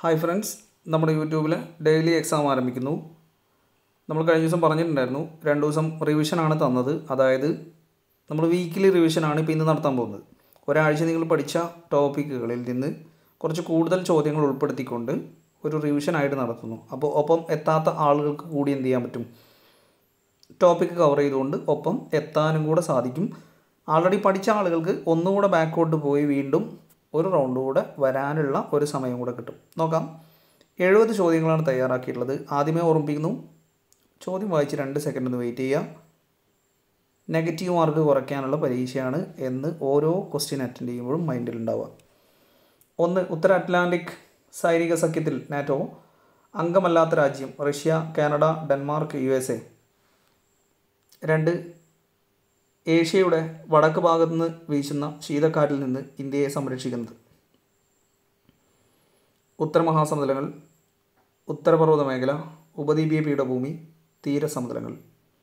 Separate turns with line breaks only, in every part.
hi friends നമ്മുടെ യൂട്യൂബിൽ daily exam ആരംഭിക്കുന്നു നമ്മൾ കഴിഞ്ഞ ദിവസം പറഞ്ഞിട്ടുണ്ടായിരുന്നു രണ്ട് ദിവസം റിവിഷനാണ് തന്നത് അതായത് നമ്മൾ വീക്കിലി റിവിഷനാണ് ഇപ്പോൾ ഇന്ന് നടത്താൻ പോകുന്നത് ഒരാഴ്ച നിങ്ങൾ പഠിച്ച ടോപ്പിക്കുകളിൽ നിന്ന് കുറച്ച് കൂടുതൽ ചോദ്യങ്ങൾ ഉൾപ്പെടുത്തിക്കൊണ്ട് ഒരു റിവിഷനായിട്ട് നടത്തുന്നു അപ്പോൾ ഒപ്പം എത്താത്ത ആളുകൾക്ക് കൂടി എന്ത് ചെയ്യാൻ പറ്റും ടോപ്പിക്ക് കവർ ചെയ്തുകൊണ്ട് ഒപ്പം എത്താനും കൂടെ സാധിക്കും ആൾറെഡി പഠിച്ച ആളുകൾക്ക് ഒന്നുകൂടെ ബാക്കോട്ട് പോയി വീണ്ടും ഒരു റൗണ്ട് കൂടെ വരാനുള്ള ഒരു സമയം കൂടെ കിട്ടും നോക്കാം എഴുപത് ചോദ്യങ്ങളാണ് തയ്യാറാക്കിയിട്ടുള്ളത് ആദ്യമേ ഓർമ്മിപ്പിക്കുന്നു ചോദ്യം വായിച്ച് രണ്ട് സെക്കൻഡ് ഒന്ന് വെയിറ്റ് ചെയ്യുക നെഗറ്റീവ് മാർക്ക് കുറയ്ക്കാനുള്ള പരീക്ഷയാണ് എന്ന് ഓരോ ക്വസ്റ്റ്യൻ അറ്റൻഡ് ചെയ്യുമ്പോഴും മൈൻഡിൽ ഉണ്ടാവുക ഒന്ന് ഉത്തര അറ്റ്ലാന്റിക് സൈനിക സഖ്യത്തിൽ നാറ്റോ അംഗമല്ലാത്ത രാജ്യം Russia Canada Denmark U S A രണ്ട് ഏഷ്യയുടെ വടക്ക് ഭാഗത്തു നിന്ന് വീശുന്ന ശീതക്കാറ്റിൽ നിന്ന് ഇന്ത്യയെ സംരക്ഷിക്കുന്നത് ഉത്തരമഹാസമുദ്രങ്ങൾ ഉത്തരപർവ്വത മേഖല ഉപദ്വീപീയ പീഠഭൂമി തീരസമുദ്രങ്ങൾ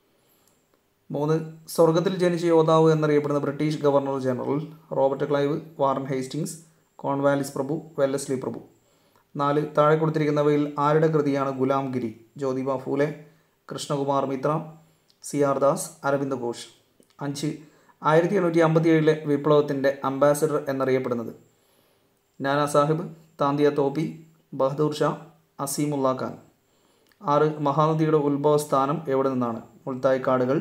മൂന്ന് സ്വർഗത്തിൽ ജനിച്ച യോദ്ധാവ് എന്നറിയപ്പെടുന്ന British governor general Robert Clive Warren Hastings Cornwallis പ്രഭു വെല്ലസ്ലി പ്രഭു നാല് താഴെ കൊടുത്തിരിക്കുന്നവയിൽ ആരുടെ കൃതിയാണ് ഗുലാം ഗിരി ജ്യോതിബ ഫൂലെ കൃഷ്ണകുമാർ മിത്ര സി ആർ ദാസ് അരവിന്ദ് ഘോഷ് അഞ്ച് ആയിരത്തി എണ്ണൂറ്റി അമ്പത്തി ഏഴിലെ വിപ്ലവത്തിൻ്റെ അംബാസഡർ എന്നറിയപ്പെടുന്നത് നാനാ സാഹിബ് താന്തിയ തോപ്പി ബഹദൂർ ഷാ അസീമുല്ല ഖാൻ ആറ് മഹാനദിയുടെ ഉത്ഭവസ്ഥാനം എവിടെ നിന്നാണ് മുൾത്തായ് കാടുകൾ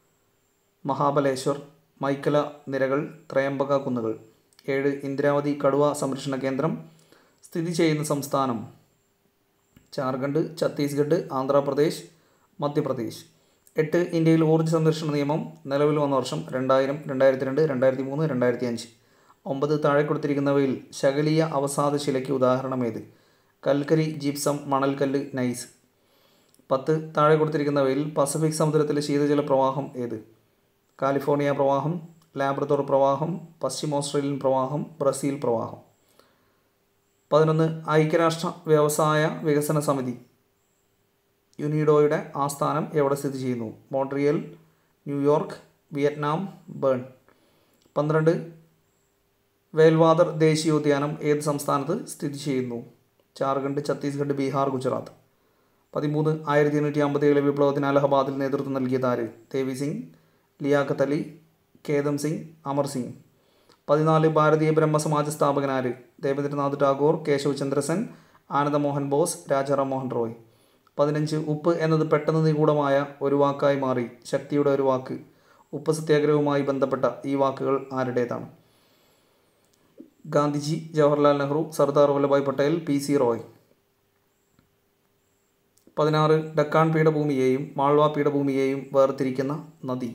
മഹാബലേശ്വർ മൈക്കല നിരകൾ ത്രയംബക കുന്നുകൾ ഏഴ് ഇന്ദ്രാവതി കടുവ സംരക്ഷണ കേന്ദ്രം സ്ഥിതി ചെയ്യുന്ന സംസ്ഥാനം ജാർഖണ്ഡ് ഛത്തീസ്ഗഡ് ആന്ധ്രാപ്രദേശ് മധ്യപ്രദേശ് എട്ട് ഇന്ത്യയിൽ ഊർജ്ജ സംരക്ഷണ നിയമം നിലവിൽ വന്ന വർഷം രണ്ടായിരം രണ്ടായിരത്തി രണ്ട് രണ്ടായിരത്തി മൂന്ന് രണ്ടായിരത്തി അഞ്ച് ഒമ്പത് താഴെ കൊടുത്തിരിക്കുന്നവയിൽ ശകലീയ അവസാദ ശിലയ്ക്ക് ഉദാഹരണം ഏത് കൽക്കരി ജിപ്സം മണൽക്കല്ല് നൈസ് പത്ത് താഴെ കൊടുത്തിരിക്കുന്നവയിൽ പസഫിക് സമുദ്രത്തിലെ ശീതജല പ്രവാഹം ഏത് കാലിഫോർണിയ പ്രവാഹം ലാബ്രദോർ പ്രവാഹം പശ്ചിമ ഓസ്ട്രേലിയൻ പ്രവാഹം ബ്രസീൽ പ്രവാഹം പതിനൊന്ന് ഐക്യരാഷ്ട്ര വ്യവസായ വികസന സമിതി യുനീഡോയുടെ ആസ്ഥാനം എവിടെ സ്ഥിതി ചെയ്യുന്നു മോൺട്രിയൽ ന്യൂയോർക്ക് വിയറ്റ്നാം ബേൺ പന്ത്രണ്ട് വേൽവാദർ ദേശീയോദ്യാനം ഏത് സംസ്ഥാനത്ത് സ്ഥിതി ചെയ്യുന്നു ജാർഖണ്ഡ് ഛത്തീസ്ഗഡ് ബീഹാർ ഗുജറാത്ത് പതിമൂന്ന് ആയിരത്തി എണ്ണൂറ്റി അമ്പത്തി ഏഴ് വിപ്ലവത്തിന് അലഹബാദിൽ നേതൃത്വം നൽകിയത് ആര് ദേവി സിംഗ് ലിയാഖത്ത് അലി കേതം സിംഗ് അമർ സിംഗ് പതിനാല് ഭാരതീയ ബ്രഹ്മസമാജ സ്ഥാപകനാര് ദേവേന്ദ്രനാഥ് ടാഗോർ കേശവ് ചന്ദ്രസൻ ആനന്ദമോഹൻ ബോസ് രാജാറാം മോഹൻ റോയ് പതിനഞ്ച് ഉപ്പ് എന്നത് പെട്ടെന്ന് നിഗൂഢമായ ഒരു വാക്കായി മാറി ശക്തിയുടെ ഒരു വാക്ക് ഉപ്പ് സത്യാഗ്രഹവുമായി ബന്ധപ്പെട്ട ഈ വാക്കുകൾ ആരുടേതാണ് ഗാന്ധിജി ജവഹർലാൽ നെഹ്റു സർദാർ വല്ലഭായ് പട്ടേൽ പി സി റോയ് പതിനാറ് ഡക്കാൻ പീഠഭൂമിയെയും മാൾവ പീഠഭൂമിയെയും വേർതിരിക്കുന്ന നദി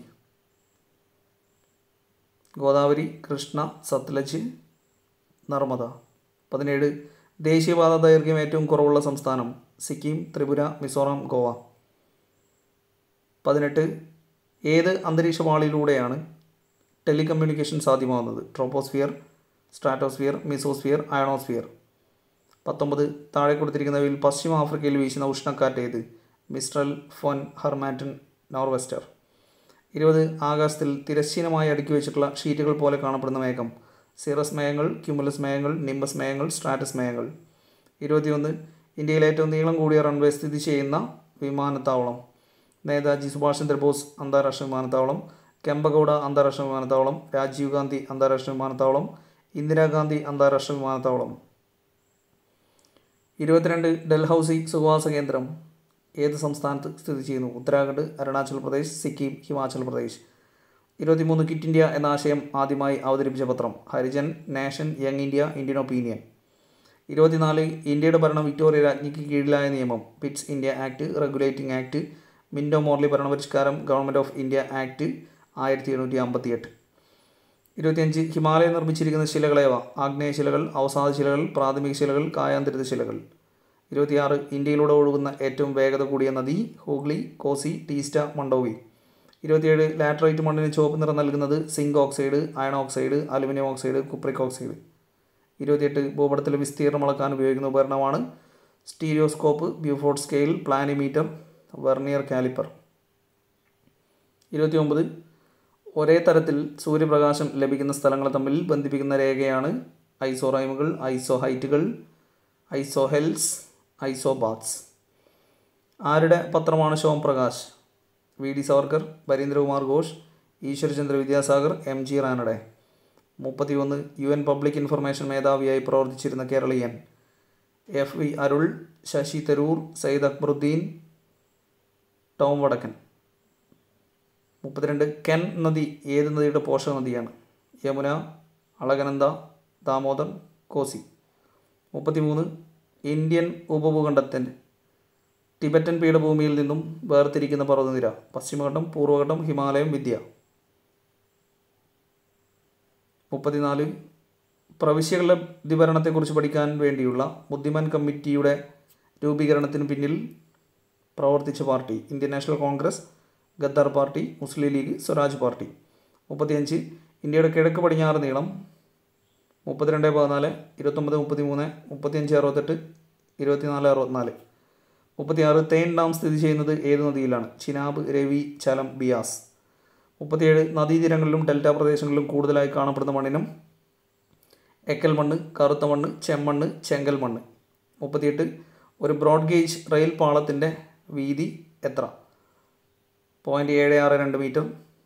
ഗോദാവരി കൃഷ്ണ സത്ലജ് നർമ്മദ പതിനേഴ് ദേശീയപാത ദൈർഘ്യം ഏറ്റവും കുറവുള്ള സംസ്ഥാനം സിക്കിം ത്രിപുര മിസോറാം ഗോവ പതിനെട്ട് ഏത് അന്തരീക്ഷപാളിയിലൂടെയാണ് ടെലികമ്മ്യൂണിക്കേഷൻ സാധ്യമാകുന്നത് ട്രോപ്പോസ്ഫിയർ സ്ട്രാറ്റോസ്ഫിയർ മിസോസ്ഫിയർ അയണോസ്ഫിയർ പത്തൊമ്പത് താഴെ കൊടുത്തിരിക്കുന്നവയിൽ പശ്ചിമ ആഫ്രിക്കയിൽ വീശുന്ന ഉഷ്ണക്കാറ്റ് ഏത് മിസ്ട്രൽ ഫോൻ ഹർമാറ്റൻ നോർവെസ്റ്റർ ഇരുപത് ആകാശത്തിൽ തിരശ്ചീനമായി അടുക്കി വെച്ചിട്ടുള്ള ഷീറ്റുകൾ പോലെ കാണപ്പെടുന്ന മേഘം സിറസ് മേഘങ്ങൾ ക്യുമുലസ് മേഘങ്ങൾ നിംബസ് മേഘങ്ങൾ സ്ട്രാറ്റസ് മേഘങ്ങൾ ഇരുപത്തിയൊന്ന് ഇന്ത്യയിലെ ഏറ്റവും നീളം കൂടിയ റൺവേ സ്ഥിതി ചെയ്യുന്ന വിമാനത്താവളം നേതാജി സുഭാഷ് ചന്ദ്രബോസ് അന്താരാഷ്ട്ര വിമാനത്താവളം കെമ്പഗൌഡ അന്താരാഷ്ട്ര വിമാനത്താവളം രാജീവ് ഗാന്ധി അന്താരാഷ്ട്ര വിമാനത്താവളം ഇന്ദിരാഗാന്ധി അന്താരാഷ്ട്ര വിമാനത്താവളം ഇരുപത്തിരണ്ട് ഡൽഹൌസി സുഖവാസ കേന്ദ്രം ഏത് സംസ്ഥാനത്ത് സ്ഥിതി ചെയ്യുന്നു ഉത്തരാഖണ്ഡ് അരുണാചൽ പ്രദേശ് സിക്കിം ഹിമാചൽ പ്രദേശ് ഇരുപത്തിമൂന്ന് കിറ്റ് ഇന്ത്യ എന്ന ആശയം ആദ്യമായി അവതരിപ്പിച്ച പത്രം Harijan nation young India Indian opinion ഇരുപത്തിനാല് ഇന്ത്യയുടെ ഭരണം വിക്ടോറിയ രാജ്ഞിക്ക് കീഴിലായ നിയമം Pitt's India act regulating act Minto Morley ഭരണപരിഷ്കാരം ഗവൺമെൻറ് ഓഫ് ഇന്ത്യ ആക്ട് ആയിരത്തി എണ്ണൂറ്റി അമ്പത്തി എട്ട് ഇരുപത്തിയഞ്ച് ഹിമാലയം നിർമ്മിച്ചിരിക്കുന്ന ശിലകളേവ ആഗ്നേയശിലകൾ അവസാദ ശിലകൾ പ്രാഥമിക ശിലകൾ കായാന്തരിത ശിലകൾ ഇരുപത്തിയാറ് ഇന്ത്യയിലൂടെ ഒഴുകുന്ന ഏറ്റവും വേഗത കൂടിയ നദി ഹൂഗ്ലി കോസി ടീസ്റ്റ മണ്ടോവി ഇരുപത്തിയേഴ് ലാറ്ററൈറ്റ് മണ്ണിന് ചുവപ്പ് നിറം നൽകുന്നത് zinc oxide iron oxide aluminium oxide cupric oxide ഇരുപത്തിയെട്ട് ഭൂപടത്തിലെ വിസ്തീർണം അളക്കാൻ ഉപയോഗിക്കുന്ന ഉപകരണമാണ് stereoscope Beaufort scale planimeter vernier calliper ഇരുപത്തിയൊമ്പത് ഒരേ തരത്തിൽ സൂര്യപ്രകാശം ലഭിക്കുന്ന സ്ഥലങ്ങൾ തമ്മിൽ ബന്ധിപ്പിക്കുന്ന രേഖയാണ് ഐസോറൈമുകൾ ഐസോഹൈറ്റുകൾ ഐസോഹെൽസ് ഐസോബാത്സ് ആരുടെ പത്രമാണ് Som Prakash V D Savarkar Barindrakumar Ghosh Ishwarchandra Vidyasagar M G Ranade മുപ്പത്തിയൊന്ന് യു എൻ പബ്ലിക് ഇൻഫർമേഷൻ മേധാവിയായി പ്രവർത്തിച്ചിരുന്ന കേരളീയൻ F V Arul Shashi Tharoor Syed Akbaruddin Tom Vadakkan മുപ്പത്തിരണ്ട് കെൻ നദി ഏത് നദിയുടെ പോഷക നദിയാണ് യമുന അളകനന്ദ ദാമോദർ കോസി മുപ്പത്തിമൂന്ന് ഇന്ത്യൻ ഉപഭൂഖണ്ഡത്തിൻ്റെ ടിബറ്റൻ പീഠഭൂമിയിൽ നിന്നും വേർതിരിക്കുന്ന പർവ്വതനിര പശ്ചിമഘട്ടം പൂർവ്വഘട്ടം ഹിമാലയം വിദ്യ മുപ്പത്തിനാല് പ്രവിശ്യകളുടെ ദ്വിഭരണത്തെക്കുറിച്ച് പഠിക്കാൻ വേണ്ടിയുള്ള ബുദ്ധിമാൻ കമ്മിറ്റിയുടെ രൂപീകരണത്തിന് പിന്നിൽ പ്രവർത്തിച്ച party Indian National Congress Ghadar party Muslim League Swaraj party മുപ്പത്തിയഞ്ച് ഇന്ത്യയുടെ കിഴക്ക് പടിഞ്ഞാറ് നീളം മുപ്പത്തിരണ്ട് പതിനാല് ഇരുപത്തൊമ്പത് മുപ്പത്തി മൂന്ന് മുപ്പത്തിയഞ്ച് അറുപത്തെട്ട് ഇരുപത്തിനാല് അറുപത്തിനാല് മുപ്പത്തിയാറ് തേൻ ഡാം സ്ഥിതി ചെയ്യുന്നത് ഏത് നദിയിലാണ് ചിനാബ് രവി ചലം ബിയാസ് മുപ്പത്തിയേഴ് നദീതീരങ്ങളിലും ഡെൽറ്റ പ്രദേശങ്ങളിലും കൂടുതലായി കാണപ്പെടുന്ന മണ്ണിനും എക്കൽ മണ്ണ് കറുത്ത മണ്ണ് ചെമ്മണ്ണ് ചെങ്കൽ മണ്ണ് മുപ്പത്തിയെട്ട് ഒരു ബ്രോഡ് ഗേജ് റെയിൽ പാളത്തിൻ്റെ വീതി എത്ര പോയിൻറ്റ് ഏഴ് ആറ് രണ്ട് മീറ്റർ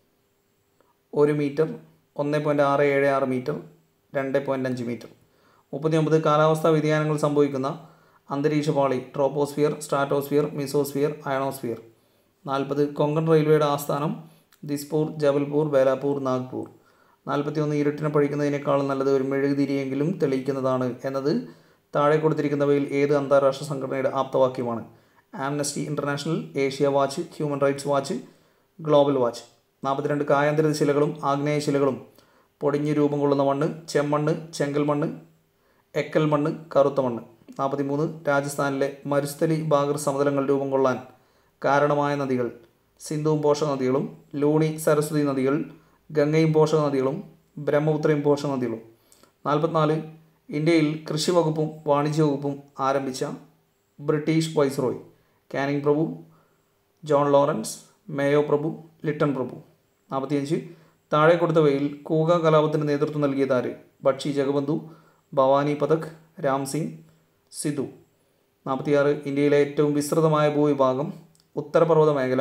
ഒരു മീറ്റർ ഒന്ന് പോയിൻറ്റ് ആറ് ഏഴ് ആറ് മീറ്റർ രണ്ട് പോയിൻറ്റ് അഞ്ച് മീറ്റർ മുപ്പത്തി ഒമ്പത് കാലാവസ്ഥാ വ്യതിയാനങ്ങൾ സംഭവിക്കുന്ന അന്തരീക്ഷ പാളി ട്രോപ്പോസ്ഫിയർ സ്ട്രാറ്റോസ്ഫിയർ മിസോസ്ഫിയർ അയണോസ്ഫിയർ നാൽപ്പത് കൊങ്കൺ റെയിൽവേയുടെ ആസ്ഥാനം ദിസ്പൂർ ജബൽപൂർ ബേലാപൂർ നാഗ്പൂർ നാൽപ്പത്തി ഒന്ന് ഇരുട്ടിനെ പഴിക്കുന്നതിനേക്കാളും നല്ലത് ഒരു മെഴുകുതിരിയെങ്കിലും തെളിയിക്കുന്നതാണ് എന്നത് താഴെ കൊടുത്തിരിക്കുന്നവയിൽ ഏത് അന്താരാഷ്ട്ര സംഘടനയുടെ ആപ്തവാക്യമാണ് Amnesty International Asia Watch Human Rights Watch Global Watch നാൽപ്പത്തിരണ്ട് കായാന്തരിത ശിലകളും ആഗ്നേയ ശിലകളും പൊടിഞ്ഞ് രൂപം കൊള്ളുന്ന മണ്ണ് ചെമ്മണ്ണ് ചെങ്കൽ മണ്ണ് എക്കൽ മണ്ണ് കറുത്ത മണ്ണ് നാൽപ്പത്തിമൂന്ന് രാജസ്ഥാനിലെ മരുസ്ഥലി ബാഗർ സമതലങ്ങൾ രൂപം കൊള്ളാൻ കാരണമായ നദികൾ സിന്ധുവും പോഷക നദികളും ലൂണി സരസ്വതി നദികൾ ഗംഗയും പോഷക നദികളും ബ്രഹ്മപുത്രയും പോഷക നദികളും നാൽപ്പത്തിനാല് ഇന്ത്യയിൽ കൃഷി വകുപ്പും വാണിജ്യ വകുപ്പും ആരംഭിച്ച ബ്രിട്ടീഷ് വൈസ്രോയ് കാനിങ് പ്രഭു ജോൺ ലോറൻസ് മേയോ പ്രഭു ലിട്ടൺ പ്രഭു നാൽപ്പത്തിയഞ്ച് താഴെ കൊടുത്തവയിൽ കൂക കലാപത്തിന് നേതൃത്വം നൽകിയതാര് ബക്ഷി ജഗബന്ധു ഭവാനി പഥക് രാം സിംഗ് സിധു നാൽപ്പത്തിയാറ് ഇന്ത്യയിലെ ഏറ്റവും വിസ്തൃതമായ ഭൂവിഭാഗം ഉത്തരപർവ്വത മേഖല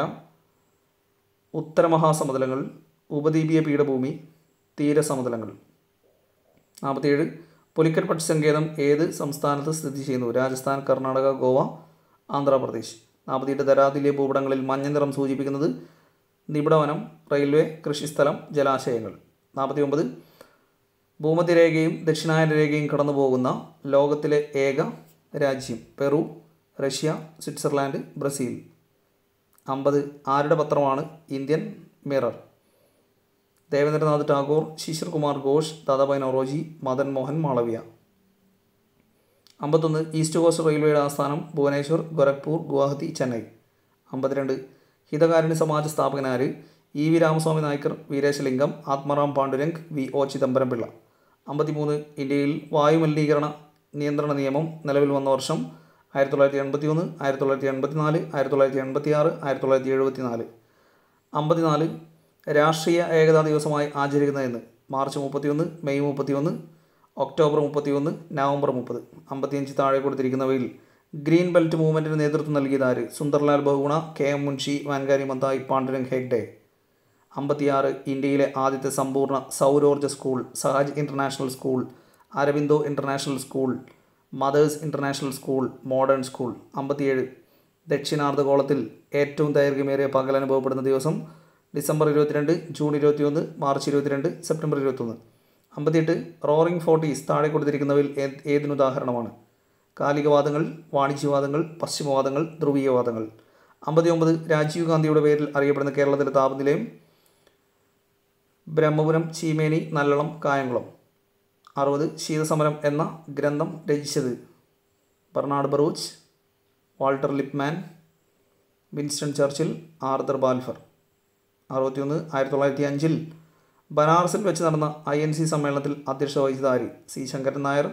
ഉത്തരമഹാസമതലങ്ങൾ ഉപദ്വീപീയ പീഠഭൂമി തീരസമതലങ്ങൾ നാൽപ്പത്തിയേഴ് പുലിക്കൽ പക്ഷി സങ്കേതം ഏത് സംസ്ഥാനത്ത് സ്ഥിതി ചെയ്യുന്നു രാജസ്ഥാൻ കർണാടക ഗോവ ആന്ധ്രാപ്രദേശ് നാൽപ്പത്തിയെട്ട് ധരാതിലെ ഭൂപടങ്ങളിൽ മഞ്ഞ നിറം സൂചിപ്പിക്കുന്നത് നിബിഡവനം റെയിൽവേ കൃഷിസ്ഥലം ജലാശയങ്ങൾ നാൽപ്പത്തി ഒമ്പത് ഭൂമധ്യരേഖയും ദക്ഷിണായന രേഖയും കടന്നു പോകുന്ന ലോകത്തിലെ ഏക രാജ്യം പെറു റഷ്യ സ്വിറ്റ്സർലാൻഡ് ബ്രസീൽ അമ്പത് ആരുടെ പത്രമാണ് ഇന്ത്യൻ മിറർ ദേവേന്ദ്രനാഥ് ടാഗോർ ശിശിർ കുമാർ ഘോഷ് ദാദാഭായ് നവറോജി മദൻ മോഹൻ മാളവ്യ അമ്പത്തൊന്ന് ഈസ്റ്റ് കോസ്റ്റ് റെയിൽവേയുടെ ആസ്ഥാനം ഭുവനേശ്വർ ഗോരഖ്പൂർ ഗുവാഹത്തി ചെന്നൈ അമ്പത്തിരണ്ട് ഹിതകാരുണ്യ സമാജ സ്ഥാപകനാര് E V Ramaswamy Naicker Veeresalingam Atmaram Pandurang V O Chidambaram Pillai അമ്പത്തിമൂന്ന് ഇന്ത്യയിൽ വായുമലിനീകരണ നിയന്ത്രണ നിയമം നിലവിൽ വന്ന വർഷം ആയിരത്തി തൊള്ളായിരത്തി എൺപത്തി ഒന്ന് ആയിരത്തി തൊള്ളായിരത്തി എൺപത്തി നാല് ആയിരത്തി തൊള്ളായിരത്തി എൺപത്തി ആറ് ആയിരത്തി തൊള്ളായിരത്തി എഴുപത്തി നാല് അമ്പത്തിനാല് രാഷ്ട്രീയ ഏകതാ ദിവസമായി ആചരിക്കുന്നതെന്ന് മാർച്ച് മുപ്പത്തിയൊന്ന് മെയ് മുപ്പത്തിയൊന്ന് ഒക്ടോബർ മുപ്പത്തിയൊന്ന് നവംബർ മുപ്പത് അമ്പത്തിയഞ്ച് താഴെ കൊടുത്തിരിക്കുന്നവയിൽ ഗ്രീൻ ബെൽറ്റ് മൂവ്മെൻറ്റിന് നേതൃത്വം നൽകിയതാര് Sunderlal Bahuguna K M Munshi Wangari Maathai Pandurang Hegde അമ്പത്തിയാറ് ഇന്ത്യയിലെ ആദ്യത്തെ സമ്പൂർണ്ണ സൗരോർജ്ജ school Sahaj International School Aurobindo International School Mother's International School Modern School അമ്പത്തിയേഴ് ദക്ഷിണാർദ്ധഗോളത്തിൽ ഏറ്റവും ദൈർഘ്യമേറിയ പകൽ അനുഭവപ്പെടുന്ന ദിവസം ഡിസംബർ ഇരുപത്തിരണ്ട് ജൂൺ ഇരുപത്തിയൊന്ന് മാർച്ച് ഇരുപത്തിരണ്ട് സെപ്റ്റംബർ ഇരുപത്തൊന്ന് അമ്പത്തിയെട്ട് റോറിംഗ് ഫോർട്ടീസ് താഴെ കൊടുത്തിരിക്കുന്നവയിൽ ഏത് ഏതിനുദാഹരണമാണ് കാലികവാദങ്ങൾ വാണിജ്യവാദങ്ങൾ പശ്ചിമവാദങ്ങൾ ധ്രുവീയവാദങ്ങൾ അമ്പത്തി ഒമ്പത് രാജീവ് ഗാന്ധിയുടെ പേരിൽ അറിയപ്പെടുന്ന കേരളത്തിലെ താപനിലയം ബ്രഹ്മപുരം ചീമേനി നല്ലളം കായംകുളം അറുപത് ശീതസമരം എന്ന ഗ്രന്ഥം രചിച്ചത് Bernard Baruch Walter Lippmann Winston Churchill Arthur Balfour അറുപത്തിയൊന്ന് ആയിരത്തി തൊള്ളായിരത്തി അഞ്ചിൽ ബനാറസിൽ വെച്ച് നടന്ന ഐ എൻ സി സമ്മേളനത്തിൽ അധ്യക്ഷത വഹിച്ചത് ആര് C Sankaran Nair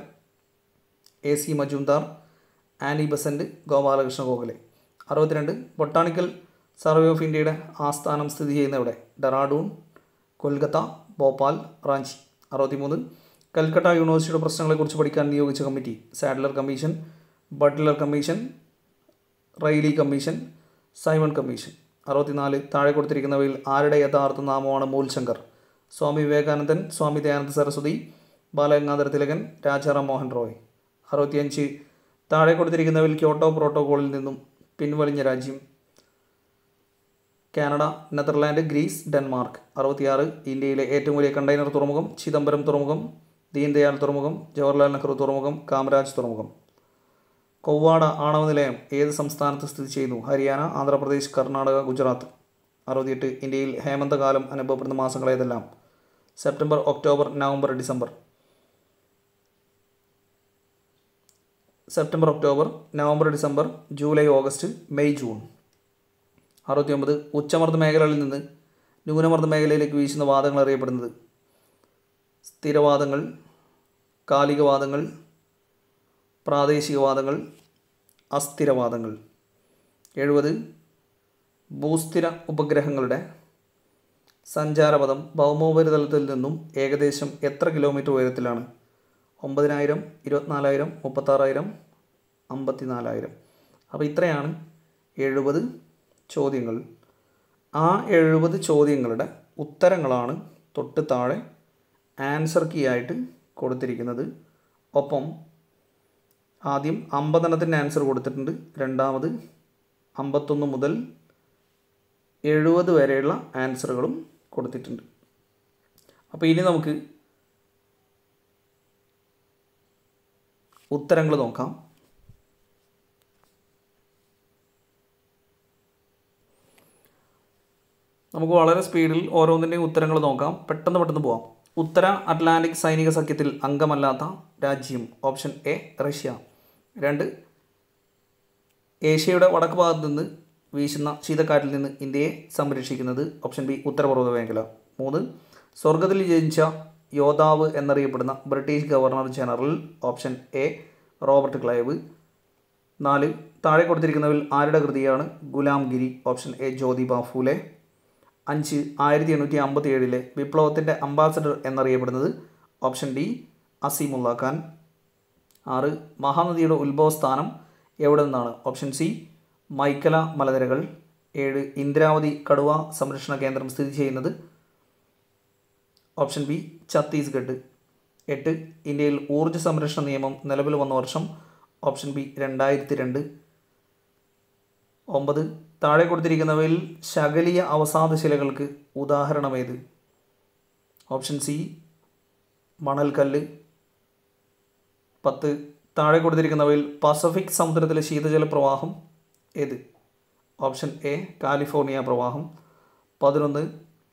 A C Majumdar Annie Besant Gopalakrishna Gokhale അറുപത്തിരണ്ട് ബൊട്ടാണിക്കൽ സർവേ ഓഫ് ഇന്ത്യയുടെ ആസ്ഥാനം സ്ഥിതി ചെയ്യുന്ന ഇവിടെ ഡെറാഡൂൺ കൊൽക്കത്ത ഭോപ്പാൽ റാഞ്ചി അറുപത്തിമൂന്ന് കൽക്കട്ട യൂണിവേഴ്സിറ്റിയുടെ പ്രശ്നങ്ങളെക്കുറിച്ച് പഠിക്കാൻ നിയോഗിച്ച committee Sadler commission Butler commission Raleigh commission Simon commission അറുപത്തിനാല് താഴെ കൊടുത്തിരിക്കുന്നവയിൽ ആരുടെ യഥാർത്ഥ നാമമാണ് മൂൽശങ്കർ സ്വാമി വിവേകാനന്ദൻ സ്വാമി ദയാനന്ദ സരസ്വതി ബാലഗംഗാധര തിലകൻ രാജാറാം മോഹൻ റോയ് അറുപത്തിയഞ്ച് താഴെ കൊടുത്തിരിക്കുന്നവയിൽ ക്യോട്ടോ പ്രോട്ടോകോളിൽ നിന്നും പിൻവലിഞ്ഞ രാജ്യം കാനഡ നെതർലാൻഡ് ഗ്രീസ് ഡെൻമാർക്ക് അറുപത്തിയാറ് ഇന്ത്യയിലെ ഏറ്റവും വലിയ കണ്ടെയ്നർ തുറമുഖം ചിദംബരം തുറമുഖം ദീൻദയാൽ തുറമുഖം ജവഹർലാൽ നെഹ്റു തുറമുഖം കാമരാജ് തുറമുഖം കൊവ്വാട ആണവ നിലയം ഏത് സംസ്ഥാനത്ത് സ്ഥിതി ചെയ്യുന്നു ഹരിയാന ആന്ധ്രാപ്രദേശ് കർണാടക ഗുജറാത്ത് അറുപത്തിയെട്ട് ഇന്ത്യയിൽ ഹേമന്തകാലം അനുഭവപ്പെടുന്ന മാസങ്ങൾ ഏതെല്ലാം September October November December September October November December July August May June അറുപത്തിയൊമ്പത് ഉച്ചമർദ്ദ മേഖലകളിൽ നിന്ന് ന്യൂനമർദ്ദ മേഖലയിലേക്ക് വീശുന്ന വാദങ്ങൾ അറിയപ്പെടുന്നത് സ്ഥിരവാദങ്ങൾ കാലികവാദങ്ങൾ പ്രാദേശികവാദങ്ങൾ അസ്ഥിരവാദങ്ങൾ എഴുപത് ഭൂസ്ഥിര ഉപഗ്രഹങ്ങളുടെ സഞ്ചാരപഥം ഭൗമോപരിതലത്തിൽ നിന്നും ഏകദേശം എത്ര കിലോമീറ്റർ ഉയരത്തിലാണ് ഒമ്പതിനായിരം ഇരുപത്തിനാലായിരം മുപ്പത്താറായിരം അമ്പത്തിനാലായിരം അപ്പോൾ ഇത്രയാണ് എഴുപത് ചോദ്യങ്ങൾ ആ എഴുപത് ചോദ്യങ്ങളുടെ ഉത്തരങ്ങളാണ് തൊട്ട് താഴെ ആൻസർ കീ ആയിട്ട് കൊടുത്തിരിക്കുന്നത് ഒപ്പം ആദ്യം അമ്പതെണ്ണത്തിൻ്റെ ആൻസർ കൊടുത്തിട്ടുണ്ട് രണ്ടാമത് അമ്പത്തൊന്ന് മുതൽ എഴുപത് വരെയുള്ള ആൻസറുകളും കൊടുത്തിട്ടുണ്ട് അപ്പോൾ ഇനി നമുക്ക് ഉത്തരങ്ങൾ നോക്കാം നമുക്ക് വളരെ സ്പീഡിൽ ഓരോന്നിൻ്റെയും ഉത്തരങ്ങൾ നോക്കാം പെട്ടെന്ന് പെട്ടെന്ന് പോവാം ഉത്തര അറ്റ്ലാന്റിക് സൈനിക സഖ്യത്തിൽ അംഗമല്ലാത്ത രാജ്യം ഓപ്ഷൻ എ റഷ്യ രണ്ട് ഏഷ്യയുടെ വടക്ക് ഭാഗത്ത് നിന്ന് വീശുന്ന ശീതക്കാറ്റിൽ നിന്ന് ഇന്ത്യയെ സംരക്ഷിക്കുന്നത് ഓപ്ഷൻ ബി ഉത്തരപൂർവ്വ മേഖല മൂന്ന് സ്വർഗത്തിൽ ജനിച്ച യോദ്ധാവ് എന്നറിയപ്പെടുന്ന British governor general option A Robert Clive നാല് താഴെ കൊടുത്തിരിക്കുന്നതിൽ ആരുടെ കൃതിയാണ് ഗുലാംഗിരി ഓപ്ഷൻ എ ജ്യോതിബ ഫൂലെ അഞ്ച് ആയിരത്തി എണ്ണൂറ്റി അമ്പത്തി ഏഴിലെ വിപ്ലവത്തിൻ്റെ അംബാസഡർ എന്നറിയപ്പെടുന്നത് ഓപ്ഷൻ ഡി അസീമുല്ല ഖാൻ ആറ് മഹാനദിയുടെ ഉത്ഭവസ്ഥാനം എവിടെ നിന്നാണ് ഓപ്ഷൻ സി മൈക്കല മലനിരകൾ ഏഴ് ഇന്ദ്രാവതി കടുവ സംരക്ഷണ കേന്ദ്രം സ്ഥിതി ചെയ്യുന്നത് ഓപ്ഷൻ ബി ഛത്തീസ്ഗഡ് എട്ട് ഇന്ത്യയിൽ ഊർജ്ജ സംരക്ഷണ നിയമം നിലവിൽ വന്ന വർഷം ഓപ്ഷൻ ബി രണ്ടായിരത്തി രണ്ട് ഒമ്പത് താഴെ കൊടുത്തിരിക്കുന്നവയിൽ ശകലിയ അവസാദ ശിലകൾക്ക് ഉദാഹരണമേത് ഓപ്ഷൻ സി മണൽക്കല്ല് പത്ത് താഴെ കൊടുത്തിരിക്കുന്നവയിൽ പസഫിക് സമുദ്രത്തിലെ ശീതജല പ്രവാഹം ഏത് ഓപ്ഷൻ എ കാലിഫോർണിയ പ്രവാഹം പതിനൊന്ന്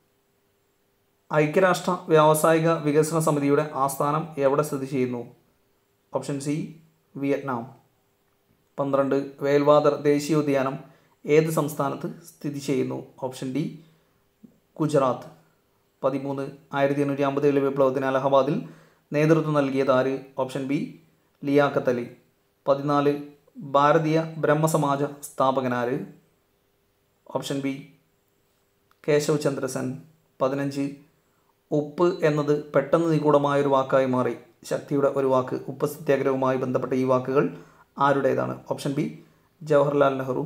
ഐക്യരാഷ്ട്ര വ്യാവസായിക വികസന സമിതിയുടെ ആസ്ഥാനം എവിടെ സ്ഥിതി ചെയ്യുന്നു ഓപ്ഷൻ സി വിയറ്റ്നാം പന്ത്രണ്ട് വേൽവാദർ ദേശീയോദ്യാനം ഏത് സംസ്ഥാനത്ത് സ്ഥിതി ചെയ്യുന്നു ഓപ്ഷൻ ഡി ഗുജറാത്ത് പതിമൂന്ന് ആയിരത്തി എണ്ണൂറ്റി അമ്പത്തേഴ് വിപ്ലവത്തിന് അലഹബാദിൽ നേതൃത്വം നൽകിയത് ആര് ഓപ്ഷൻ ബി ലിയാഖത്ത് അലി പതിനാല് ഭാരതീയ ബ്രഹ്മസമാജ സ്ഥാപകനാര് ഓപ്ഷൻ ബി കേശവ് ചന്ദ്ര സെൻ പതിനഞ്ച് ഉപ്പ് എന്നത് പെട്ടെന്ന് നിഗൂഢമായൊരു വാക്കായി മാറി ശക്തിയുടെ ഒരു വാക്ക് ഉപ്പ് സത്യാഗ്രഹവുമായി ബന്ധപ്പെട്ട ഈ വാക്കുകൾ ആരുടേതാണ് ഓപ്ഷൻ ബി ജവഹർലാൽ നെഹ്റു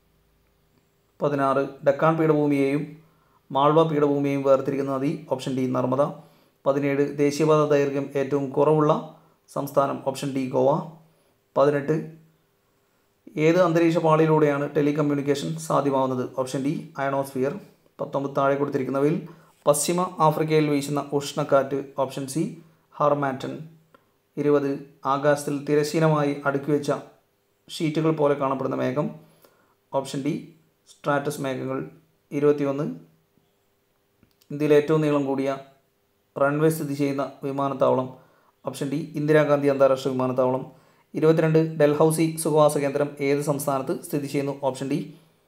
പതിനാറ് ഡക്കാൻ പീഠഭൂമിയെയും മാൾവ പീഠഭൂമിയെയും വേർതിരിക്കുന്ന നദി ഓപ്ഷൻ ഡി നർമ്മദ പതിനേഴ് ദേശീയപാത ദൈർഘ്യം ഏറ്റവും കുറവുള്ള സംസ്ഥാനം ഓപ്ഷൻ ഡി ഗോവ പതിനെട്ട് ഏത് അന്തരീക്ഷ പാളിയിലൂടെയാണ് ടെലികമ്മ്യൂണിക്കേഷൻ സാധ്യമാവുന്നത് ഓപ്ഷൻ ഡി അയണോസ്ഫിയർ പത്തൊമ്പത് താഴെ കൊടുത്തിരിക്കുന്നവയിൽ പശ്ചിമ ആഫ്രിക്കയിൽ വീശുന്ന ഉഷ്ണക്കാറ്റ് ഓപ്ഷൻ സി ഹാർമാറ്റൻ ഇരുപത് ആകാശത്തിൽ തിരശ്ചീനമായി അടുക്കി വെച്ച ഷീറ്റുകൾ പോലെ കാണപ്പെടുന്ന മേഘം ഓപ്ഷൻ ഡി സ്ട്രാറ്റസ് മേഘങ്ങൾ ഇരുപത്തിയൊന്ന് ഇന്ത്യയിലെ ഏറ്റവും നീളം കൂടിയ റൺവേ സ്ഥിതി ചെയ്യുന്ന വിമാനത്താവളം ഓപ്ഷൻ ഡി ഇന്ദിരാഗാന്ധി അന്താരാഷ്ട്ര വിമാനത്താവളം ഇരുപത്തിരണ്ട് ഡൽഹൌസി സുഖവാസ കേന്ദ്രം ഏത് സംസ്ഥാനത്ത് സ്ഥിതി ചെയ്യുന്നു ഓപ്ഷൻ ഡി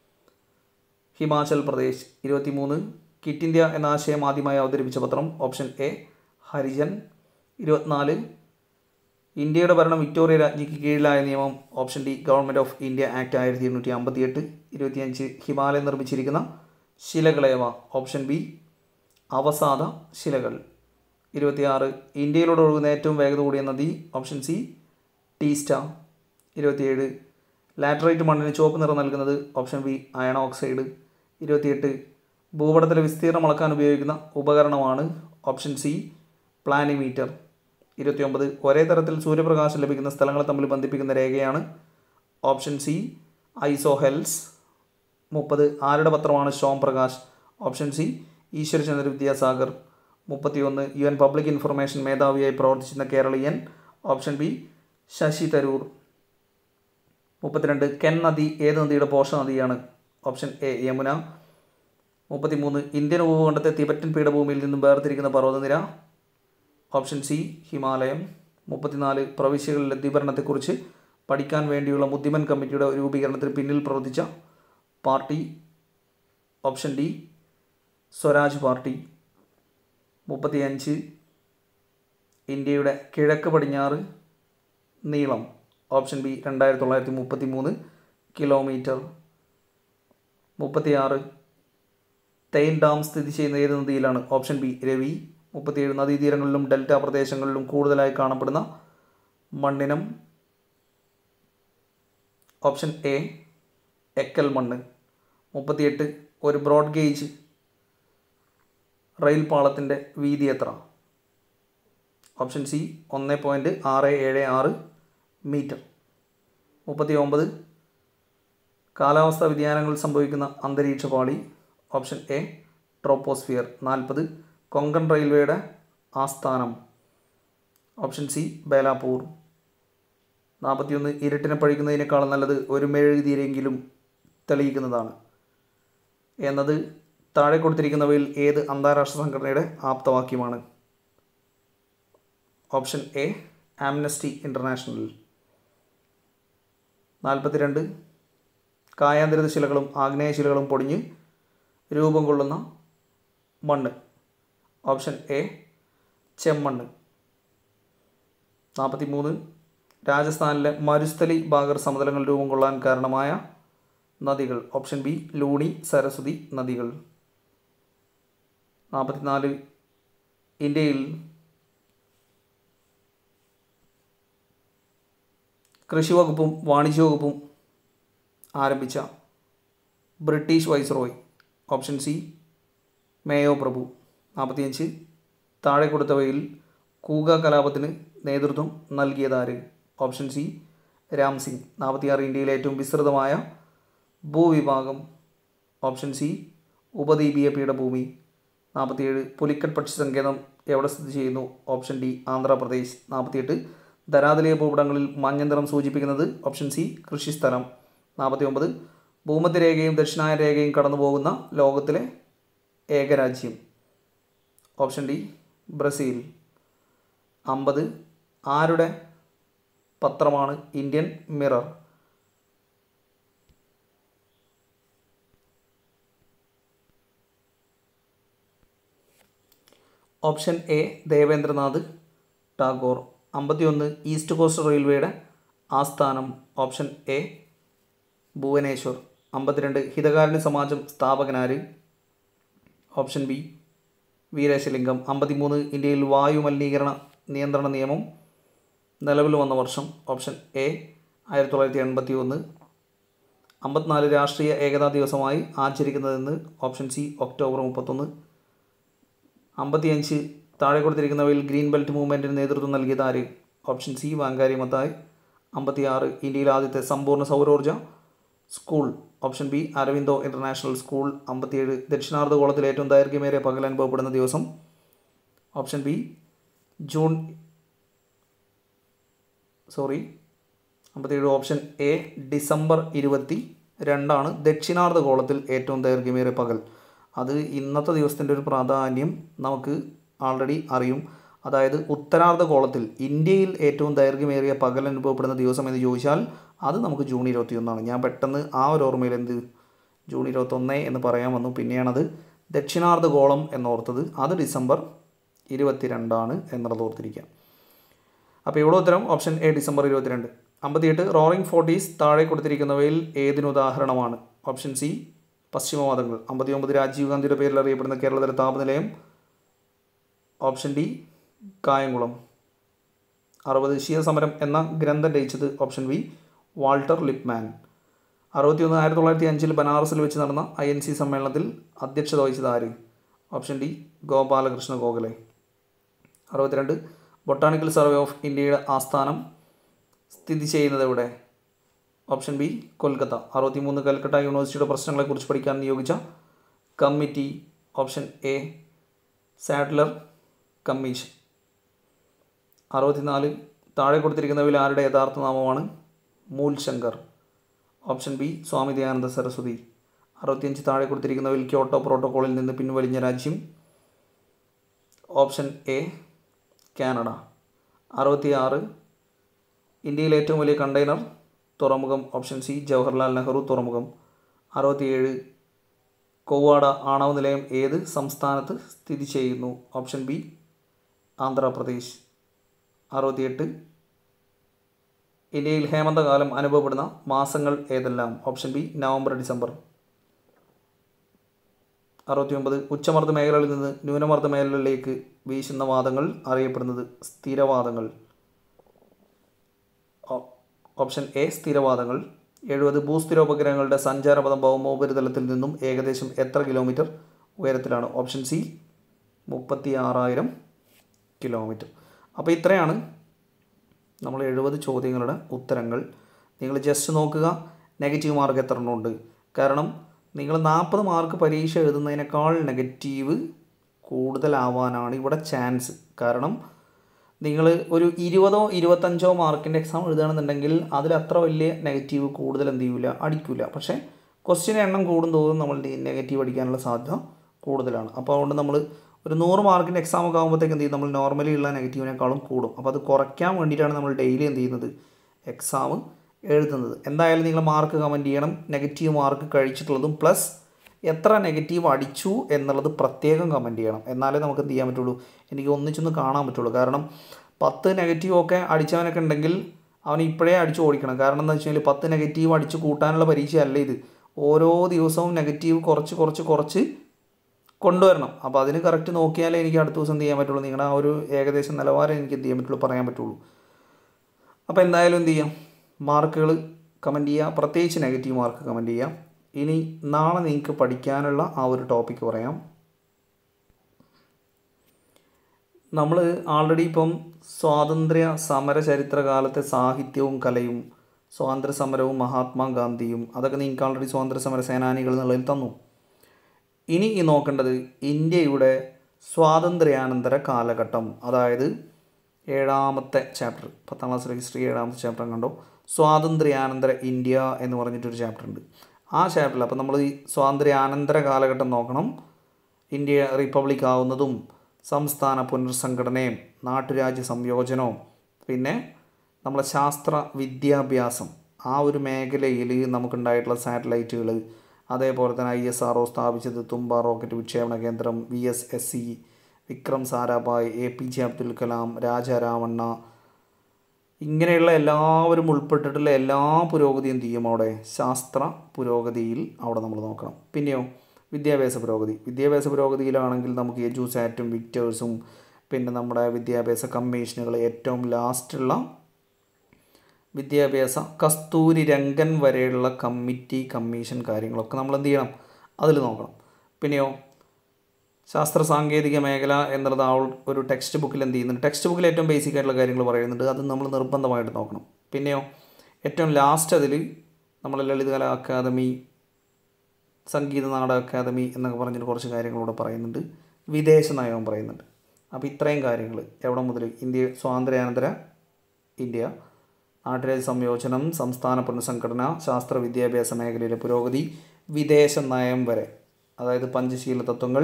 ഹിമാചൽ പ്രദേശ് ഇരുപത്തിമൂന്ന് കിറ്റ് ഇന്ത്യ എന്ന ആശയം ആദ്യമായി അവതരിപ്പിച്ച പത്രം ഓപ്ഷൻ എ ഹരിജൻ ഇരുപത്തിനാല് ഇന്ത്യയുടെ ഭരണം വിക്ടോറിയ രാജ്ഞിക്ക് കീഴിലായ നിയമം option D government of India act ആയിരത്തി എണ്ണൂറ്റി അമ്പത്തി എട്ട് ഇരുപത്തിയഞ്ച് ഹിമാലയം നിർമ്മിച്ചിരിക്കുന്ന ശിലകളേവ ഓപ്ഷൻ ബി അവസാദ ശിലകൾ ഇരുപത്തിയാറ് ഇന്ത്യയിലൂടെ ഒഴുകുന്ന ഏറ്റവും വേഗത കൂടിയ നദി ഓപ്ഷൻ സി ടീസ്റ്റ ഇരുപത്തിയേഴ് ലാറ്ററൈറ്റ് മണ്ണിന് ചുവപ്പ് നിറം നൽകുന്നത് ഓപ്ഷൻ ബി അയൺ ഓക്സൈഡ് ഇരുപത്തിയെട്ട് ഭൂപടത്തിലെ വിസ്തീർണം അളക്കാൻ ഉപയോഗിക്കുന്ന ഉപകരണമാണ് ഓപ്ഷൻ സി പ്ലാനിമീറ്റർ ഇരുപത്തിയൊമ്പത് ഒരേ തരത്തിൽ സൂര്യപ്രകാശം ലഭിക്കുന്ന സ്ഥലങ്ങളെ തമ്മിൽ ബന്ധിപ്പിക്കുന്ന രേഖയാണ് ഓപ്ഷൻ സി ഐസോഹെൽസ് മുപ്പത് ആരുടെ പത്രമാണ് ഷോം പ്രകാശ് ഓപ്ഷൻ സി ഈശ്വരചന്ദ്ര വിദ്യാസാഗർ മുപ്പത്തിയൊന്ന് യു എൻ പബ്ലിക് ഇൻഫർമേഷൻ മേധാവിയായി പ്രവർത്തിച്ചിരുന്ന കേരളീയൻ ഓപ്ഷൻ ബി ശശി തരൂർ മുപ്പത്തിരണ്ട് കെൻ നദി ഏത് നദിയുടെ പോഷക നദിയാണ് ഓപ്ഷൻ എ യമുന മുപ്പത്തിമൂന്ന് ഇന്ത്യൻ ഉപഭൂഖണ്ഡത്തെ തിബറ്റൻ പീഠഭൂമിയിൽ നിന്നും വേർതിരിക്കുന്ന പർവ്വതനിര ഓപ്ഷൻ സി ഹിമാലയം മുപ്പത്തിനാല് പ്രവിശ്യകളിലെ ദ്വിഭരണത്തെക്കുറിച്ച് പഠിക്കാൻ വേണ്ടിയുള്ള മുദ്ദിമൻ കമ്മിറ്റിയുടെ രൂപീകരണത്തിന് പിന്നിൽ പ്രവർത്തിച്ച party option D Swaraj party മുപ്പത്തിയഞ്ച് ഇന്ത്യയുടെ കിഴക്ക് പടിഞ്ഞാറ് നീളം ഓപ്ഷൻ ബി രണ്ടായിരത്തി തൊള്ളായിരത്തി മുപ്പത്തി മൂന്ന് കിലോമീറ്റർ മുപ്പത്തിയാറ് തെയിൻ ഡാം സ്ഥിതി ചെയ്യുന്ന ഏത് നദിയിലാണ് ഓപ്ഷൻ ബി രവി മുപ്പത്തിയേഴ് നദീതീരങ്ങളിലും ഡെൽറ്റ പ്രദേശങ്ങളിലും കൂടുതലായി കാണപ്പെടുന്ന മണ്ണിനം ഓപ്ഷൻ എ എക്കൽ മണ്ണ് മുപ്പത്തിയെട്ട് ഒരു ബ്രോഡ് ഗേജ് റെയിൽ പാളത്തിൻ്റെ വീതി എത്ര ഓപ്ഷൻ സി ഒന്ന് പോയിൻറ്റ് ആറ് ഏഴ് ആറ് മീറ്റർ മുപ്പത്തി ഒമ്പത് കാലാവസ്ഥാ വ്യതിയാനങ്ങൾ സംഭവിക്കുന്ന അന്തരീക്ഷ പാളി ഓപ്ഷൻ എ ട്രോപ്പോസ്ഫിയർ നാൽപ്പത് കൊങ്കൺ റെയിൽവേയുടെ ആസ്ഥാനം ഓപ്ഷൻ സി ബേലാപൂർ നാൽപ്പത്തിയൊന്ന് ഇരുട്ടിനെ പഴിക്കുന്നതിനേക്കാളും നല്ലത് ഒരു മെഴുകുതിരെങ്കിലും തെളിയിക്കുന്നതാണ് എന്നത് താഴെ കൊടുത്തിരിക്കുന്നവയിൽ ഏത് അന്താരാഷ്ട്ര സംഘടനയുടെ ആപ്തവാക്യമാണ് ഓപ്ഷൻ എ ആംനസ്റ്റി ഇൻ്റർനാഷണൽ നാൽപ്പത്തിരണ്ട് കായാന്തരിത ശിലകളും ആഗ്നേയശിലകളും പൊടിഞ്ഞ് രൂപം കൊള്ളുന്ന മണ്ണ് ഓപ്ഷൻ എ ചെമ്മണ്ണ് നാൽപ്പത്തി മൂന്ന് രാജസ്ഥാനിലെ മരുസ്ഥലി ബാഗർ സമതലങ്ങൾ രൂപം കൊള്ളാൻ കാരണമായ നദികൾ ഓപ്ഷൻ ബി ലൂണി സരസ്വതി നദികൾ നാൽപ്പത്തിനാല് ഇന്ത്യയിൽ കൃഷി വകുപ്പും വാണിജ്യ വകുപ്പും ആരംഭിച്ച British viceroy option C Mayo പ്രഭു നാൽപ്പത്തിയഞ്ച് താഴെ കൊടുത്തവയിൽ കൂക കലാപത്തിന് നേതൃത്വം നൽകിയതാര് ഓപ്ഷൻ സി രാം സിംഗ് നാൽപ്പത്തിയാറ് ഇന്ത്യയിലെ ഏറ്റവും വിസ്തൃതമായ ഭൂവിഭാഗം ഓപ്ഷൻ സി ഉപദ്വീപീയ പീഠഭൂമി നാൽപ്പത്തിയേഴ് പുലിക്കട്ട് പക്ഷി സങ്കേതം എവിടെ സ്ഥിതി ചെയ്യുന്നു ഓപ്ഷൻ ഡി ആന്ധ്രാപ്രദേശ് നാൽപ്പത്തിയെട്ട് ധരാതലീയ ഭൂപടങ്ങളിൽ മഞ്ഞ നിറം സൂചിപ്പിക്കുന്നത് ഓപ്ഷൻ സി കൃഷിസ്ഥലം നാൽപ്പത്തി ഒമ്പത് ഭൂമധ്യരേഖയും ദക്ഷിണായ രേഖയും കടന്നു പോകുന്ന ലോകത്തിലെ ഏകരാജ്യം ഓപ്ഷൻ ഡി ബ്രസീൽ അമ്പത് ആരുടെ പത്രമാണ് Indian Mirror option A Devendranath Tagore അമ്പത്തിയൊന്ന് ഈസ്റ്റ് കോസ്റ്റ് റെയിൽവേയുടെ ആസ്ഥാനം ഓപ്ഷൻ എ ഭുവനേശ്വർ അമ്പത്തിരണ്ട് ഹിതകാരുണ്യ സമാജം സ്ഥാപകനാര് ഓപ്ഷൻ ബി വീരേശലിംഗം അമ്പത്തിമൂന്ന് ഇന്ത്യയിൽ വായു മലിനീകരണ നിയന്ത്രണ നിയമം നിലവിൽ വന്ന വർഷം ഓപ്ഷൻ എ ആയിരത്തി തൊള്ളായിരത്തി എൺപത്തി ഒന്ന് അമ്പത്തിനാല് രാഷ്ട്രീയ ഏകതാ ദിവസമായി ആചരിക്കുന്നതെന്ന് ഓപ്ഷൻ സി ഒക്ടോബർ മുപ്പത്തൊന്ന് അമ്പത്തിയഞ്ച് താഴെ കൊടുത്തിരിക്കുന്നവയിൽ ഗ്രീൻ ബെൽറ്റ് മൂവ്മെൻറ്റിന് നേതൃത്വം നൽകിയത് ആര് ഓപ്ഷൻ സി വാങ്കാരി മത്തായ് അമ്പത്തിയാറ് ഇന്ത്യയിലെ ആദ്യത്തെ സമ്പൂർണ്ണ സൗരോർജ്ജ school option B Aurobindo International School അമ്പത്തിയേഴ് ദക്ഷിണാർദ്ധഗോളത്തിൽ ഏറ്റവും ദൈർഘ്യമേറിയ പകൽ അനുഭവപ്പെടുന്ന ദിവസം ഓപ്ഷൻ ബി ജൂൺ സോറി അമ്പത്തിയേഴ് ഓപ്ഷൻ എ ഡിസംബർ ഇരുപത്തി രണ്ടാണ് ദക്ഷിണാർദ്ധഗോളത്തിൽ ഏറ്റവും ദൈർഘ്യമേറിയ പകൽ അത് ഇന്നത്തെ ദിവസത്തിൻ്റെ ഒരു പ്രാധാന്യം നമുക്ക് ആൾറെഡി അറിയും അതായത് ഉത്തരാർദ്ധഗോളത്തിൽ ഇന്ത്യയിൽ ഏറ്റവും ദൈർഘ്യമേറിയ പകൽ അനുഭവപ്പെടുന്ന ദിവസം എന്ന് ചോദിച്ചാൽ അത് നമുക്ക് ജൂൺ ഇരുപത്തിയൊന്നാണ് ഞാൻ പെട്ടെന്ന് ആ ഒരു ഓർമ്മയിൽ എന്ത് ജൂൺ ഇരുപത്തൊന്ന് എന്ന് പറയാൻ വന്നു പിന്നെയാണത് ദക്ഷിണാർദ്ധഗോളം എന്നോർത്തത് അത് ഡിസംബർ ഇരുപത്തിരണ്ടാണ് എന്നുള്ളത് ഓർത്തിരിക്കുക അപ്പോൾ ഇവിടെ ഉത്തരം ഓപ്ഷൻ എ ഡിസംബർ ഇരുപത്തിരണ്ട് അമ്പത്തിയെട്ട് റോറിംഗ് ഫോർട്ടീസ് താഴെ കൊടുത്തിരിക്കുന്നവയിൽ ഏതിന് ഉദാഹരണമാണ് ഓപ്ഷൻ സി പശ്ചിമവാദങ്ങൾ അമ്പത്തി ഒമ്പത് രാജീവ് ഗാന്ധിയുടെ പേരിൽ അറിയപ്പെടുന്ന കേരളത്തിലെ താപനിലയം ഓപ്ഷൻ ഡി കായംകുളം അറുപത് ശീതസമരം എന്ന ഗ്രന്ഥം രചിച്ചത് ഓപ്ഷൻ ബി വാൾട്ടർ ലിപ്മാൻ അറുപത്തിയൊന്ന് ആയിരത്തി തൊള്ളായിരത്തി അഞ്ചിൽ ബനാറസിൽ വെച്ച് നടന്ന ഐ എൻ സി സമ്മേളനത്തിൽ അധ്യക്ഷത വഹിച്ചത് ആര് ഓപ്ഷൻ ഡി ഗോപാലകൃഷ്ണ ഗോഖലെ അറുപത്തിരണ്ട് ബൊട്ടാണിക്കൽ സർവേ ഓഫ് ഇന്ത്യയുടെ ആസ്ഥാനം സ്ഥിതി ചെയ്യുന്നത് എവിടെ ഓപ്ഷൻ ബി കൊൽക്കത്ത അറുപത്തിമൂന്ന് കൽക്കട്ട യൂണിവേഴ്സിറ്റിയുടെ പ്രശ്നങ്ങളെക്കുറിച്ച് പഠിക്കാൻ നിയോഗിച്ച committee option A Sadler commission അറുപത്തിനാല് താഴെ കൊടുത്തിരിക്കുന്നവയിൽ ആരുടെ യഥാർത്ഥ നാമമാണ് മൂൽ ശങ്കർ ഓപ്ഷൻ ബി സ്വാമി ദയാനന്ദ സരസ്വതി അറുപത്തിയഞ്ച് താഴെ കൊടുത്തിരിക്കുന്നവയിൽ ക്യോട്ടോ പ്രോട്ടോക്കോളിൽ നിന്ന് പിൻവലിഞ്ഞ രാജ്യം ഓപ്ഷൻ എ കാനഡ അറുപത്തിയാറ് ഇന്ത്യയിലെ ഏറ്റവും വലിയ കണ്ടെയ്നർ തുറമുഖം ഓപ്ഷൻ സി ജവഹർലാൽ നെഹ്റു തുറമുഖം അറുപത്തിയേഴ് കൊവ്വാട ആണവ നിലയം ഏത് സംസ്ഥാനത്ത് സ്ഥിതി ചെയ്യുന്നു ഓപ്ഷൻ ബി ആന്ധ്രാപ്രദേശ് അറുപത്തിയെട്ട് ഇന്ത്യയിൽ ഹേമന്തകാലം അനുഭവപ്പെടുന്ന മാസങ്ങൾ ഏതെല്ലാം ഓപ്ഷൻ ബി നവംബർ ഡിസംബർ അറുപത്തിയൊമ്പത് ഉച്ചമർദ്ദ മേഖലകളിൽ നിന്ന് ന്യൂനമർദ്ദ മേഖലകളിലേക്ക് വീശുന്ന വാദങ്ങൾ അറിയപ്പെടുന്നത് സ്ഥിരവാദങ്ങൾ ഓ- ഓപ്ഷൻ എ സ്ഥിരവാദങ്ങൾ എഴുപത് ഭൂസ്ഥിരോപഗ്രഹങ്ങളുടെ സഞ്ചാരപഥം ഭൗമോപരിതലത്തിൽ നിന്നും ഏകദേശം എത്ര കിലോമീറ്റർ ഉയരത്തിലാണ് ഓപ്ഷൻ സി മുപ്പത്തി ആറായിരം കിലോമീറ്റർ അപ്പോൾ ഇത്രയാണ് നമ്മൾ എഴുപത് ചോദ്യങ്ങളുടെ ഉത്തരങ്ങൾ നിങ്ങൾ ജസ്റ്റ് നോക്കുക നെഗറ്റീവ് മാർക്ക് എത്ര എണ്ണം ഉണ്ട് കാരണം നിങ്ങൾ നാൽപ്പത് മാർക്ക് പരീക്ഷ എഴുതുന്നതിനേക്കാൾ നെഗറ്റീവ് കൂടുതലാവാനാണ് ഇവിടെ ചാൻസ് കാരണം നിങ്ങൾ ഒരു ഇരുപതോ ഇരുപത്തഞ്ചോ മാർക്കിൻ്റെ എക്സാം എഴുതുകയാണെന്നുണ്ടെങ്കിൽ അതിൽ അത്ര വലിയ നെഗറ്റീവ് കൂടുതൽ എന്ത് ചെയ്യില്ല അടിക്കില്ല പക്ഷേ ക്വസ്റ്റ്യൻ എണ്ണം കൂടും തോറും നമ്മൾ നെഗറ്റീവ് അടിക്കാനുള്ള സാധ്യത കൂടുതലാണ് അപ്പോൾ അതുകൊണ്ട് നമ്മൾ ഒരു നൂറ് മാർക്കിൻ്റെ എക്സാം ഒക്കെ ആകുമ്പോഴത്തേക്ക് എന്ത് ചെയ്യും നമ്മൾ നോർമലി ഉള്ള നെഗറ്റീവിനേക്കാളും കൂടും അപ്പോൾ അത് കുറയ്ക്കാൻ വേണ്ടിയിട്ടാണ് നമ്മൾ ഡെയിലി എന്ത് ചെയ്യുന്നത് എക്സാം എഴുതുന്നത് എന്തായാലും നിങ്ങൾ മാർക്ക് കമൻറ്റ് ചെയ്യണം നെഗറ്റീവ് മാർക്ക് കഴിച്ചിട്ടുള്ളതും പ്ലസ് എത്ര നെഗറ്റീവ് അടിച്ചു എന്നുള്ളത് പ്രത്യേകം കമൻറ്റ് ചെയ്യണം എന്നാലേ നമുക്ക് എന്ത് ചെയ്യാൻ പറ്റുള്ളൂ എനിക്ക് ഒന്നിച്ചൊന്ന് കാണാൻ പറ്റുള്ളൂ കാരണം പത്ത് നെഗറ്റീവ് ഒക്കെ അടിച്ചവനൊക്കെ ഉണ്ടെങ്കിൽ അവൻ ഇപ്പോഴേ അടിച്ചു ഓടിക്കണം കാരണം എന്താ വെച്ച് കഴിഞ്ഞാൽ പത്ത് നെഗറ്റീവ് അടിച്ച് കൂട്ടാനുള്ള പരീക്ഷയല്ല ഇത് ഓരോ ദിവസവും നെഗറ്റീവ് കുറച്ച് കുറച്ച് കുറച്ച് കൊണ്ടുവരണം അപ്പോൾ അതിന് കറക്റ്റ് നോക്കിയാലേ എനിക്ക് അടുത്ത ദിവസം എന്ത് ചെയ്യാൻ പറ്റുള്ളൂ നിങ്ങളുടെ ആ ഒരു ഏകദേശം നിലവാരം എനിക്ക് എന്ത് ചെയ്യാൻ പറ്റുള്ളൂ പറയാൻ പറ്റുള്ളൂ അപ്പോൾ എന്തായാലും എന്ത് ചെയ്യാം മാർക്കുകൾ കമൻറ്റ് ചെയ്യുക പ്രത്യേകിച്ച് നെഗറ്റീവ് മാർക്ക് കമൻറ്റ് ചെയ്യാം ഇനി നാളെ നിങ്ങൾക്ക് പഠിക്കാനുള്ള ആ ഒരു ടോപ്പിക്ക് പറയാം നമ്മൾ ആൾറെഡി ഇപ്പം സ്വാതന്ത്ര്യ സമര ചരിത്രകാലത്തെ സാഹിത്യവും കലയും സ്വാതന്ത്ര്യ സമരവും മഹാത്മാഗാന്ധിയും അതൊക്കെ നിങ്ങൾക്ക് ആൾറെഡി സ്വാതന്ത്ര്യ സമര സേനാനികൾ എന്നുള്ളതിൽ തന്നു ഇനി ഈ നോക്കേണ്ടത് ഇന്ത്യയുടെ സ്വാതന്ത്ര്യാനന്തര കാലഘട്ടം അതായത് ഏഴാമത്തെ ചാപ്റ്റർ പത്താം ക്ലാസ്സിലെ ഹിസ്റ്ററി ഏഴാമത്തെ ചാപ്റ്റർ കണ്ടോ സ്വാതന്ത്ര്യാനന്തര ഇന്ത്യ എന്ന് പറഞ്ഞിട്ടൊരു ചാപ്റ്റർ ഉണ്ട് ആ ചാപ്റ്ററിൽ അപ്പോൾ നമ്മൾ ഈ സ്വാതന്ത്ര്യാനന്തര കാലഘട്ടം നോക്കണം ഇന്ത്യ റിപ്പബ്ലിക് ആവുന്നതും സംസ്ഥാന പുനർസംഘടനയും നാട്ടുരാജ്യ സംയോജനവും പിന്നെ നമ്മളെ ശാസ്ത്ര വിദ്യാഭ്യാസം ആ ഒരു മേഖലയിൽ നമുക്കുണ്ടായിട്ടുള്ള സാറ്റലൈറ്റുകൾ അതേപോലെ തന്നെ ഐ എസ് ആർ സ്ഥാപിച്ചത് തുമ്പ റോക്കറ്റ് വിക്ഷേപണ കേന്ദ്രം V S S C Vikram Sarabhai A P J Abdul Kalam Rajaramanna ഇങ്ങനെയുള്ള എല്ലാവരും ഉൾപ്പെട്ടിട്ടുള്ള എല്ലാ പുരോഗതിയും എന്ത് ചെയ്യും അവിടെ ശാസ്ത്ര പുരോഗതിയിൽ അവിടെ നമ്മൾ നോക്കണം പിന്നെയോ വിദ്യാഭ്യാസ പുരോഗതി വിദ്യാഭ്യാസ പുരോഗതിയിലാണെങ്കിൽ നമുക്ക് എജുസാറ്റും വിക്ടേഴ്സും പിന്നെ നമ്മുടെ വിദ്യാഭ്യാസ കമ്മീഷനുകൾ ഏറ്റവും ലാസ്റ്റുള്ള വിദ്യാഭ്യാസ കസ്തൂരി രംഗൻ വരെയുള്ള കമ്മിറ്റി കമ്മീഷൻ കാര്യങ്ങളൊക്കെ നമ്മൾ എന്ത് ചെയ്യണം അതിൽ നോക്കണം പിന്നെയോ ശാസ്ത്ര സാങ്കേതിക മേഖല എന്നുള്ളത് ആ ഒരു ടെക്സ്റ്റ് ബുക്കിൽ എന്ത് ചെയ്യുന്നുണ്ട് ടെക്സ്റ്റ് ബുക്കിൽ ഏറ്റവും ബേസിക് ആയിട്ടുള്ള കാര്യങ്ങൾ പറയുന്നുണ്ട് അത് നമ്മൾ നിർബന്ധമായിട്ട് നോക്കണം പിന്നെയോ ഏറ്റവും ലാസ്റ്റ് അതിൽ നമ്മൾ ലളിതകല അക്കാദമി സംഗീത നാടക അക്കാദമി എന്നൊക്കെ പറഞ്ഞിട്ട് കുറച്ച് കാര്യങ്ങളൂടെ പറയുന്നുണ്ട് വിദേശ നയവും പറയുന്നുണ്ട് അപ്പോൾ ഇത്രയും കാര്യങ്ങൾ എവിടെ മുതൽ ഇന്ത്യ സ്വാതന്ത്ര്യാനന്തര ഇന്ത്യ നാട്ടുരാജ്യ സംയോജനം സംസ്ഥാന പുനഃസംഘടന ശാസ്ത്ര വിദ്യാഭ്യാസ മേഖലയിലെ പുരോഗതി വിദേശ നയം വരെ അതായത് പഞ്ചശീല തത്വങ്ങൾ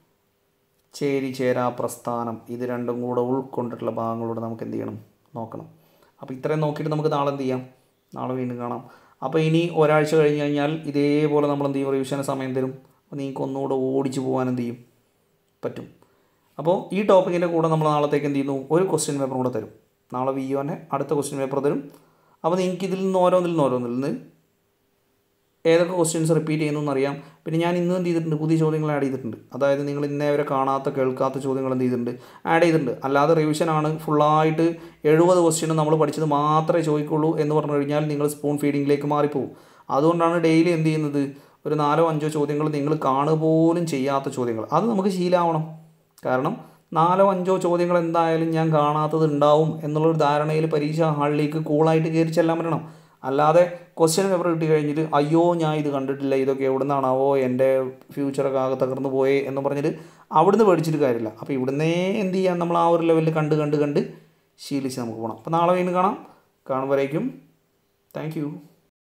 ചേരി ചേരാ പ്രസ്ഥാനം ഇത് രണ്ടും കൂടെ ഉൾക്കൊണ്ടിട്ടുള്ള ഭാഗങ്ങളൂടെ നമുക്ക് എന്ത് ചെയ്യണം നോക്കണം അപ്പോൾ ഇത്രയും നോക്കിയിട്ട് നമുക്ക് നാളെ എന്ത് ചെയ്യാം നാളെ വീണ്ടും കാണാം അപ്പോൾ ഇനി ഒരാഴ്ച കഴിഞ്ഞ് കഴിഞ്ഞാൽ ഇതേപോലെ നമ്മൾ എന്ത് ചെയ്യും റിവിഷന് സമയം തരും അപ്പോൾ നിങ്ങൾക്ക് ഒന്നുകൂടെ ഓടിച്ചു പോകാൻ എന്ത് ചെയ്യും പറ്റും അപ്പോൾ ഈ ടോപ്പിക്കിൻ്റെ കൂടെ നമ്മൾ നാളത്തേക്ക് എന്ത് ചെയ്യുന്നു ഒരു ക്വസ്റ്റ്യൻ പേപ്പർ കൂടെ തരും നാളെ വി ഒനെ അടുത്ത ക്വസ്റ്റ്യൻ പേപ്പർ തരും അപ്പോൾ നിങ്ങൾക്ക് ഇതിൽ നിന്ന് ഓരോന്നിൽ നിന്ന് ഓരോന്നിൽ നിന്ന് ഏതൊക്കെ ക്വസ്റ്റ്യൻസ് റിപ്പീറ്റ് ചെയ്യുന്നു അറിയാം പിന്നെ ഞാൻ ഇന്നും എന്ത് ചെയ്തിട്ടുണ്ട് പുതിയ ചോദ്യങ്ങൾ ആഡ് ചെയ്തിട്ടുണ്ട് അതായത് നിങ്ങൾ ഇന്നേ വരെ കാണാത്ത കേൾക്കാത്ത ചോദ്യങ്ങൾ എന്ത് ചെയ്തിട്ടുണ്ട് ആഡ് ചെയ്തിട്ടുണ്ട് അല്ലാതെ റിവിഷനാണ് ഫുള്ളായിട്ട് എഴുപത് ക്വസ്റ്റ്യൻ നമ്മൾ പഠിച്ചത് മാത്രമേ ചോദിക്കുള്ളൂ എന്ന് പറഞ്ഞു കഴിഞ്ഞാൽ നിങ്ങൾ സ്പൂൺ ഫീഡിങ്ങിലേക്ക് മാറിപ്പോകും അതുകൊണ്ടാണ് ഡെയിലി എന്ത് ചെയ്യുന്നത് ഒരു നാലോ അഞ്ചോ ചോദ്യങ്ങൾ നിങ്ങൾ കാണുക പോലും ചെയ്യാത്ത ചോദ്യങ്ങൾ അത് നമുക്ക് ശീലമാവണം കാരണം നാലോ അഞ്ചോ ചോദ്യങ്ങൾ എന്തായാലും ഞാൻ കാണാത്തത് ഉണ്ടാവും എന്നുള്ളൊരു ധാരണയിൽ പരീക്ഷ ഹാളിലേക്ക് കൂളായിട്ട് കയറി ചെല്ലാൻ പറ്റണം അല്ലാതെ ക്വസ്റ്റ്യൻ പേപ്പർ കിട്ടി കഴിഞ്ഞിട്ട് അയ്യോ ഞാൻ ഇത് കണ്ടിട്ടില്ല ഇതൊക്കെ എവിടെ നിന്നാണാവോ എൻ്റെ ഫ്യൂച്ചറൊക്കെ ആകെ തകർന്നു പോയേ എന്ന് പറഞ്ഞിട്ട് അവിടുന്ന് പേടിച്ചിട്ട് കാര്യമില്ല അപ്പോൾ ഇവിടുന്നേ എന്ത് ചെയ്യാൻ നമ്മൾ ആ ഒരു ലെവലിൽ കണ്ട് കണ്ട് കണ്ട് ശീലിച്ച് നമുക്ക് പോകണം അപ്പോൾ നാളെ വീണ്ടും കാണാം കാണുമ്പോഴേക്കും താങ്ക് യു